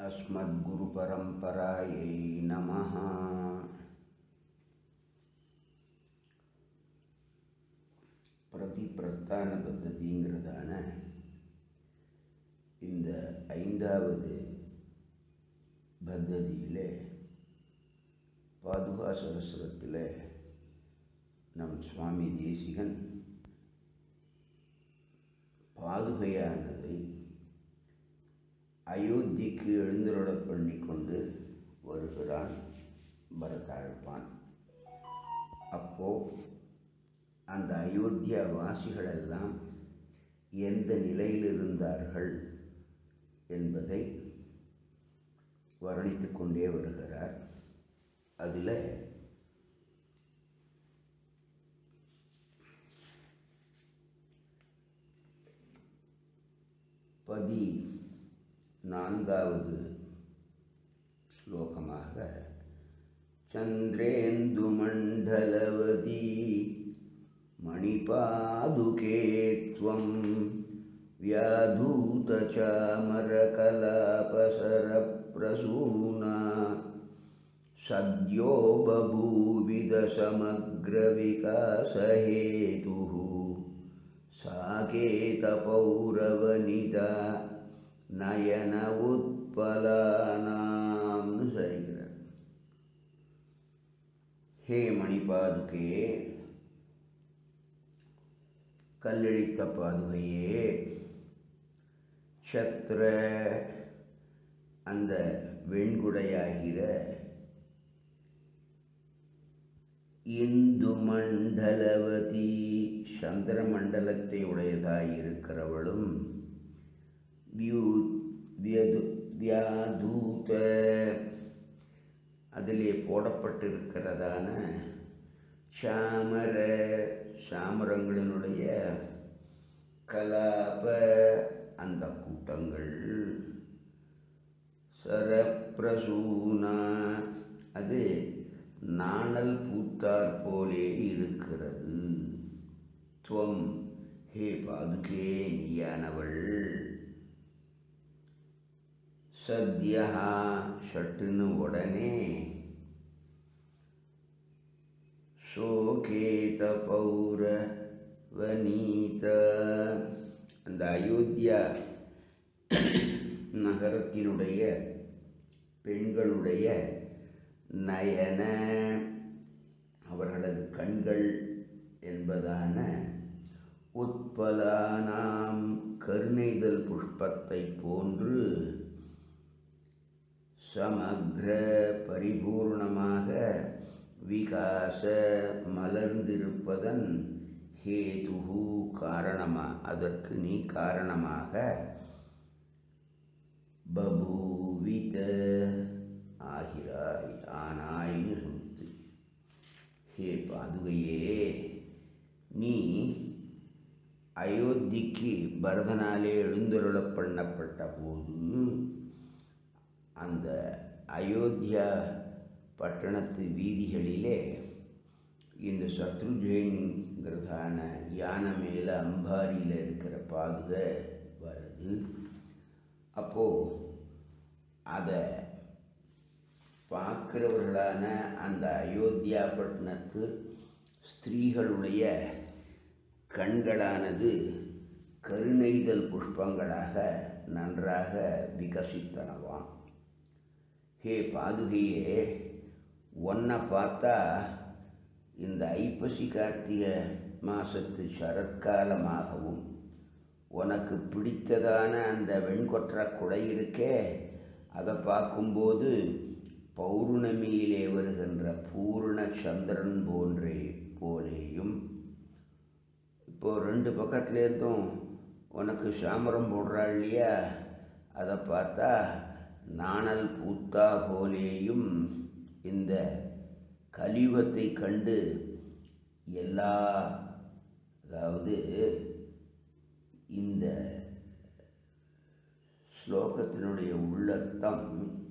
अस्मद्गुरुपरम्परायै नमः பிரதி பிரஸ்தான பத்ததிங்கிறதான இந்த ஐந்தாவது பத்ததியிலே பாதுகா சகசிரத்தில் நம் சுவாமி தேசிகன் பாதுகையானதை அயோத்திக்கு எழுந்தருளப் பண்ணி கொண்டு வருகிறான் பரதாழ்வான் அப்போ அந்த அயோத்தியா வாசிகளெல்லாம் எந்த நிலையில் இருந்தார்கள் என்பதை வர்ணித்து கொண்டே வருகிறார் அதில் பதி நான்காவது ஸ்லோகமாக चन्द्रेन्दुमण्डलवती मणिपादुके त्वं व्याधूतचामरकलापसरप्रसूना सद्यो बभूविदसमग्रविकासहेतुः साकेतपौरवनिता நயன உத்பலானாம்னு சரிகிறார் ஹே மணிபாதுகே கல்லழித்த பாதுகையே சத்ர அந்த வெண்குடையாகிற இந்து மண்டலவதி சந்திர மண்டலத்தை உடையதாயிருக்கிறவளும் வியாதூத அதிலே போடப்பட்டிருக்கிறதான சாமர சாமரங்களினுடைய கலாப அந்த கூட்டங்கள் சரப்பிரசூனா அது நாணல் பூத்தார் போலே இருக்கிறது துவம் ஹே பாதுகே நீயானவள் சத்யா ஷட்டுன்னு உடனே சோகேத பௌர வனீத அந்த அயோத்தியா நகரத்தினுடைய பெண்களுடைய நயன அவர்களது கண்கள் என்பதான உட்பலானாம் கருணைதல் புஷ்பத்தை போன்று சமக்ர பரிபூர்ணமாக விகாச மலர்ந்திருப்பதன் ஹேதுகு காரணமா அதற்கு நீ காரணமாக பபூவித ஆகிறாய் ஆனாய்னு சொல்லுது ஹே பாதுகையே நீ அயோத்திக்கு பரதனாலே எழுந்தருளப் பண்ணப்பட்ட போது அந்த அயோத்தியா பட்டணத்து வீதிகளிலே இந்த சத்ருஜெயின்கிறதான யானை மேலே அம்பாரியில் இருக்கிற பாதுகை வருது அப்போது அதை பார்க்கிறவர்களான அந்த அயோத்தியா பட்டணத்து ஸ்திரீகளுடைய கண்களானது கருணைதல் புஷ்பங்களாக நன்றாக விகசித்தனவாம் ஹே பாதுகையே ஒன்றை பார்த்தா இந்த ஐப்பசி கார்த்திகை மாதத்து சரத்காலமாகவும் உனக்கு பிடித்ததான அந்த வெண்கொற்ற குடை இருக்கே அதை பார்க்கும்போது பௌர்ணமியிலே வருகின்ற பூர்ண சந்திரன் போன்றே போலேயும் இப்போது ரெண்டு பக்கத்துலேருந்தும் உனக்கு சாமரம் போடுறாள் இல்லையா அதை பார்த்தா நாணல் பூத்தா போலேயும் இந்த கலியுகத்தை கண்டு எல்லா அதாவது இந்த ஸ்லோகத்தினுடைய உள்ளத்தம்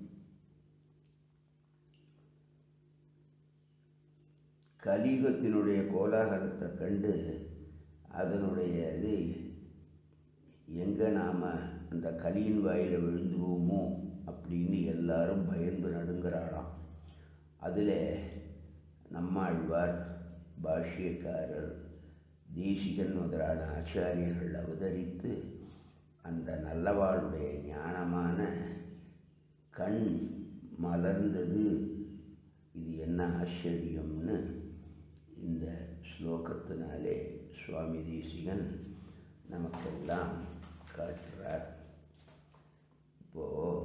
கலியுகத்தினுடைய கோலாகலத்தை கண்டு அதனுடைய இது எங்கே நாம் அந்த கலியின் வாயில் விழுந்துருவோமோ அப்படின்னு எல்லாரும் பயந்து நடுங்கிறாளாம் அதில் நம்மாழ்வார் பாஷ்யக்காரர் தேசிகன் முதலான ஆச்சாரியர்கள் அவதரித்து அந்த நல்லவாளுடைய ஞானமான கண் மலர்ந்தது இது என்ன ஆச்சரியம்னு இந்த ஸ்லோகத்தினாலே சுவாமி தேசிகன் நமக்கெல்லாம் காட்டுறார் இப்போது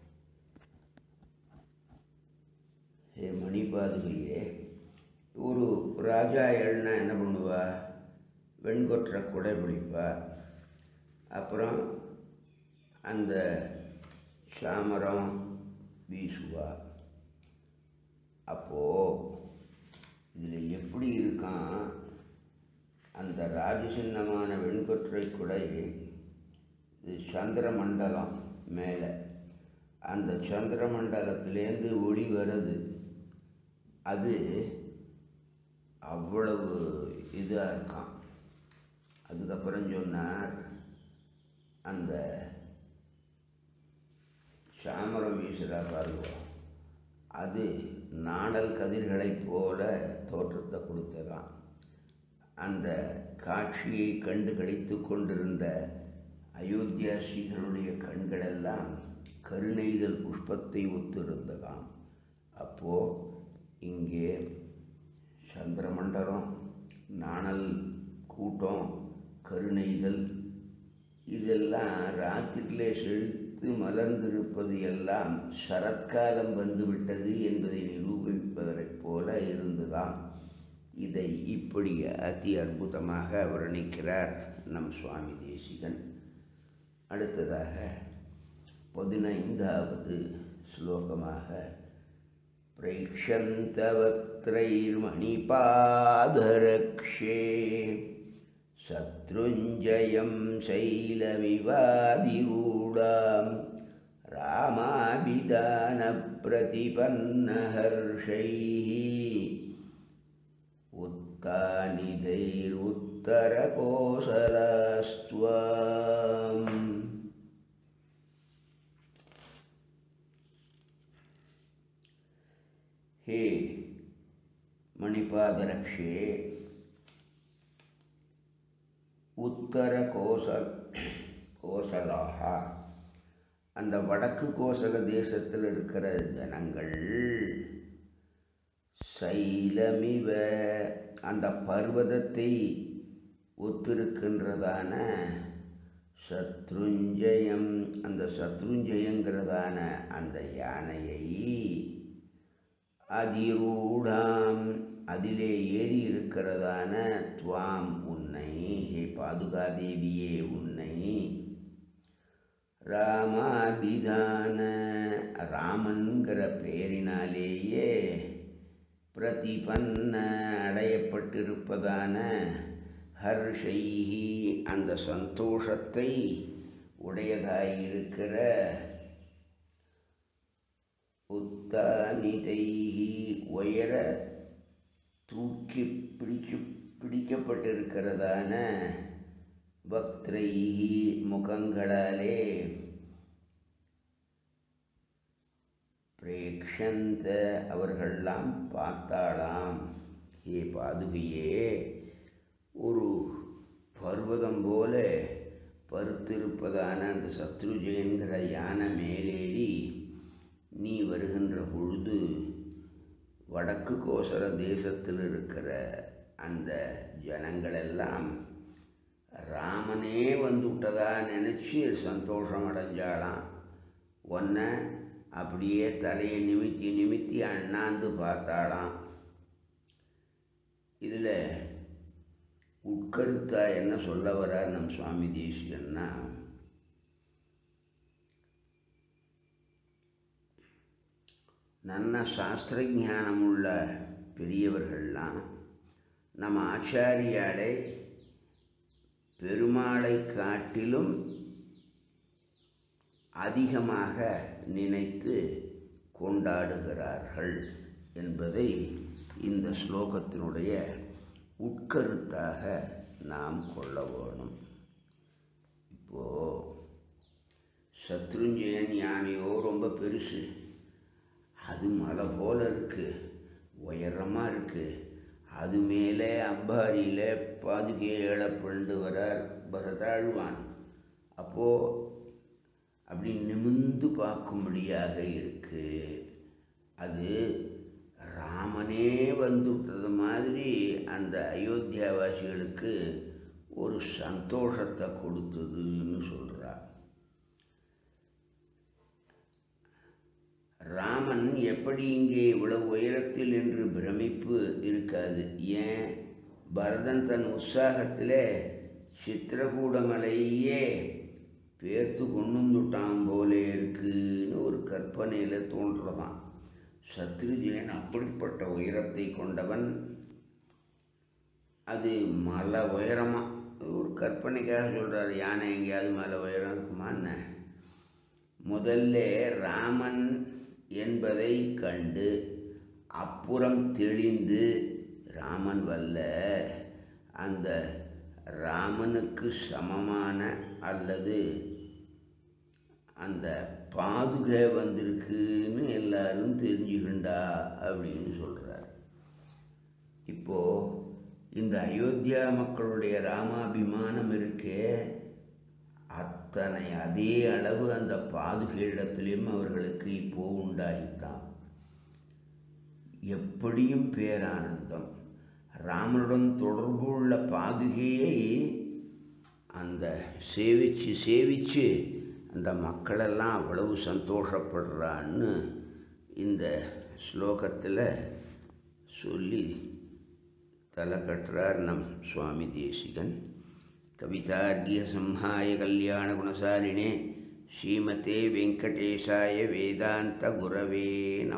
ஹே மணிபாதுகையே ஒரு ராஜா எழுனா என்ன பண்ணுவா வெண்கொற்ற குடை பிடிப்பா அப்புறம் அந்த சாமரம் வீசுவா அப்போது இதில் எப்படி இருக்கான் அந்த ராஜசின்னமான வெண்கொற்றை குடை இது சந்திர மண்டலம் மேலே அந்த சந்திர மண்டலத்திலேருந்து ஒளி வருது அது அவ்வளவு இதாக இருக்கான் அதுக்கப்புறம் சொன்னார் அந்த சாமரம் வீசுகிறா பாருங்க அது நாணல் கதிர்களைப் போல தோற்றத்தை கொடுத்ததாம் அந்த காட்சியை கண்டு கழித்து கொண்டிருந்த அயோத்தியாசிகளுடைய கண்களெல்லாம் கருணைதல் புஷ்பத்தை ஒத்திருந்ததாம் அப்போது இங்கே சந்திரமண்டலம் நாணல் கூட்டம் கருணைகள் இதெல்லாம் ராத்திரியிலே செழித்து மலர்ந்திருப்பது எல்லாம் சரத்காலம் வந்துவிட்டது என்பதை நிரூபிப்பதைப் போல இருந்துதான் இதை இப்படி அதி அற்புதமாக வர்ணிக்கிறார் நம் சுவாமி தேசிகன் அடுத்ததாக பதினைந்தாவது ஸ்லோகமாக प्रैक्षन्तवक्त्रैर्मणिपादरक्षे शत्रुञ्जयं शैलमिवादिरूढां रामाभिधानप्रतिपन्नहर्षैः उत्तानिधैरुत्तरकोसलास्त्वाम् ஹே மணிபாதரக்ஷே உத்தர கோசல் கோசலாக அந்த வடக்கு கோசல தேசத்தில் இருக்கிற ஜனங்கள் சைலமிவ அந்த பர்வதத்தை ஒத்திருக்கின்றதான சத்ருஞ்சயம் அந்த சத்ருஞ்சயங்கிறதான அந்த யானையை அதிரூடாம் அதிலே ஏறி இருக்கிறதான துவாம் உன்னை ஹே பாதுகாதேவியே உன்னை ராமாபிதான ராமன்கிற பெயரினாலேயே பிரதிபன்ன அடையப்பட்டிருப்பதான ஹர்ஷைஹி அந்த சந்தோஷத்தை உடையதாயிருக்கிற உத்தானிதைஹி உயர தூக்கி பிடிச்சு பிடிக்கப்பட்டிருக்கிறதான பக்திரைஹி முகங்களாலே பிரேக்ஷந்த அவர்கள்லாம் பார்த்தாளாம் ஏ பாதுகையே ஒரு பர்வதம் போல பருத்திருப்பதான அந்த சத்ருஜயங்கிற யானை மேலேறி நீ வருகின்ற பொழுது வடக்கு கோசல தேசத்தில் இருக்கிற அந்த ஜனங்களெல்லாம் ராமனே வந்து விட்டதா நினச்சி சந்தோஷம் அடைஞ்சாளாம் ஒன்றை அப்படியே தலையை நிமித்தி நிமித்தி அண்ணாந்து பார்த்தாளாம் இதில் உட்கருத்தா என்ன சொல்ல வரார் நம் சுவாமி தேசிகன்னா நல்ல சாஸ்திரஞானமுள்ள பெரியவர்கள்லாம் நம்ம ஆச்சாரியாலை பெருமாளை காட்டிலும் அதிகமாக நினைத்து கொண்டாடுகிறார்கள் என்பதை இந்த ஸ்லோகத்தினுடைய உட்கருத்தாக நாம் கொள்ள வேணும் இப்போது சத்ருஞ்சயன் யானையோ ரொம்ப பெருசு அது மலை போல இருக்கு உயரமாக இருக்கு அது மேலே அம்பாரியில் பாதுகையை இழப்பிண்டு வரார் பரதாழ்வான் அப்போது அப்படி நிமிந்து பார்க்கும்படியாக இருக்கு அது ராமனே வந்துவிட்டது மாதிரி அந்த அயோத்தியாவாசிகளுக்கு ஒரு சந்தோஷத்தை கொடுத்ததுன்னு சொல்கிறார் ராமன் எப்படி இங்கே இவ்வளவு உயரத்தில் என்று பிரமிப்பு இருக்காது ஏன் பரதன் தன் உற்சாகத்தில் சித்திரகூடமலையே பேர்த்து கொண்டு வந்துட்டான் போலே இருக்குன்னு ஒரு கற்பனையில் தோன்றதான் சத்ருஜயன் அப்படிப்பட்ட உயரத்தை கொண்டவன் அது மலை உயரமாக ஒரு கற்பனைக்காக சொல்கிறார் யானை எங்கேயாவது மலை உயரம் இருக்குமான்னு முதல்ல ராமன் என்பதை கண்டு அப்புறம் தெளிந்து ராமன் வல்ல அந்த ராமனுக்கு சமமான அல்லது அந்த பாதுகை வந்திருக்குன்னு எல்லாரும் தெரிஞ்சுக்கிண்டா அப்படின்னு சொல்கிறார் இப்போது இந்த அயோத்தியா மக்களுடைய ராமாபிமானம் இருக்கே அத்தனை அதே அளவு அந்த பாதுகையிடத்திலையும் அவர்களுக்கு இப்போ உண்டாயித்தான் எப்படியும் பேரானந்தம் ராமனுடன் தொடர்பு உள்ள பாதுகையை அந்த சேவிச்சு சேவிச்சு அந்த மக்களெல்லாம் அவ்வளவு சந்தோஷப்படுறான்னு இந்த ஸ்லோகத்தில் சொல்லி தலை கட்டுறார் நம் சுவாமி தேசிகன் कवितार्घ्यसंहाय कल्याणगुणशालिने श्रीमते वेङ्कटेशाय वेदान्तगुरवे